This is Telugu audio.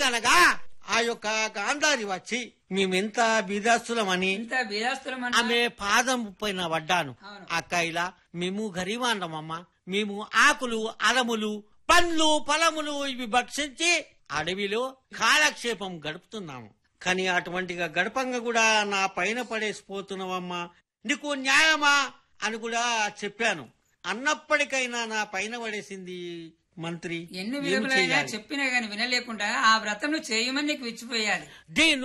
అనగనగా ఆ యొక్క గాంధారి వచ్చి మేమెంత బీదాస్తులమని ఇంత బీదాస్తులం ఆమె పాదం పైన పడ్డాను అవును. అక్క ఇలా మేము గరీవాండమమ్మ మేము ఆకులు అలములు పండ్లు ఫలములు ఇవి భక్షించి అడవిలో కాలక్షేపం గడుపుతున్నాము కానీ అటువంటిగా గడపంగా కూడా నా పైన పడేసిపోతున్నావమ్మా నీకు న్యాయమా అని కూడా చెప్పాను అన్నప్పటికైనా నా పైన పడేసింది మంత్రి ఎన్ని ఏం విలువలైనా చేయాలి? చెప్పినా గాని వినలేకుండా ఆ వ్రతం చేయమని నీకు విచ్చిపోయాలి దీన్ని